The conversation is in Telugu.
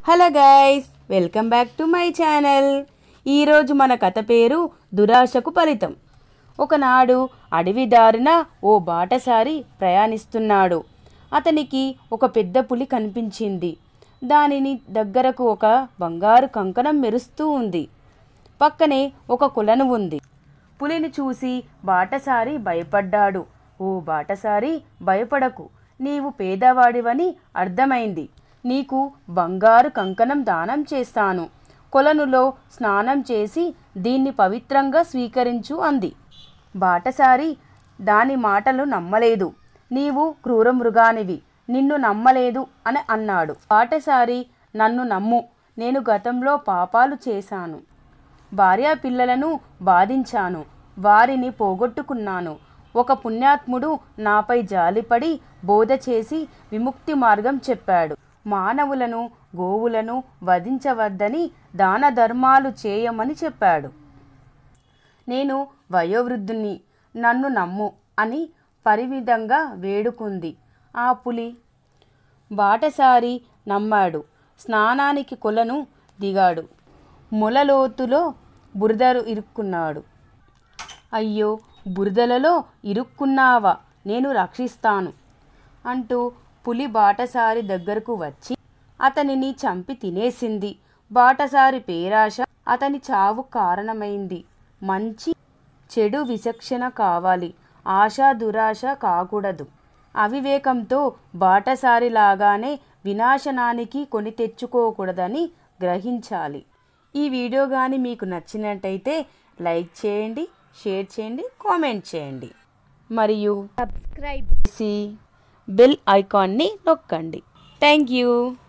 hello guys welcome back to my channel ఈరోజు మన కథ పేరు దురాశకు ఫలితం ఒకనాడు అడవి దారిన ఓ బాటసారి ప్రయాణిస్తున్నాడు అతనికి ఒక పెద్ద పులి కనిపించింది దానిని దగ్గరకు ఒక బంగారు కంకణం మెరుస్తూ ఉంది పక్కనే ఒక కొలను ఉంది పులిని చూసి బాటసారి భయపడ్డాడు ఓ బాటసారి భయపడకు నీవు పేదవాడివని అర్థమైంది నీకు బంగారు కంకణం దానం చేస్తాను కొలనులో స్నానం చేసి దీన్ని పవిత్రంగా స్వీకరించు అంది బాటసారి దాని మాటలు నమ్మలేదు నీవు క్రూర మృగానివి నిన్ను నమ్మలేదు అని అన్నాడు బాటసారి నన్ను నమ్ము నేను గతంలో పాపాలు చేశాను భార్యా పిల్లలను బాధించాను వారిని పోగొట్టుకున్నాను ఒక పుణ్యాత్ముడు నాపై జాలిపడి బోధ చేసి విముక్తి మార్గం చెప్పాడు మానవులను గోవులను వధించవద్దని దాన ధర్మాలు చేయమని చెప్పాడు నేను వయోవృద్ధుని నన్ను నమ్ము అని పరివిధంగా వేడుకుంది ఆ పులి బాటసారి నమ్మాడు స్నానానికి కొలను దిగాడు మొలలోతులో బురదలు ఇరుక్కున్నాడు అయ్యో బురదలలో ఇరుక్కున్నావా నేను రక్షిస్తాను అంటూ పులి బాటసారి దగ్గరకు వచ్చి అతనిని చంపి తినేసింది బాటసారి పేరాశ అతని చావు కారణమైంది మంచి చెడు విచక్షణ కావాలి ఆశ దురాశ కాకూడదు అవివేకంతో బాటసారిలాగానే వినాశనానికి కొని తెచ్చుకోకూడదని గ్రహించాలి ఈ వీడియో కానీ మీకు నచ్చినట్టయితే లైక్ చేయండి షేర్ చేయండి కామెంట్ చేయండి మరియు సబ్స్క్రైబ్ చేసి బెల్ ఐకాన్ని నొక్కండి థ్యాంక్ యూ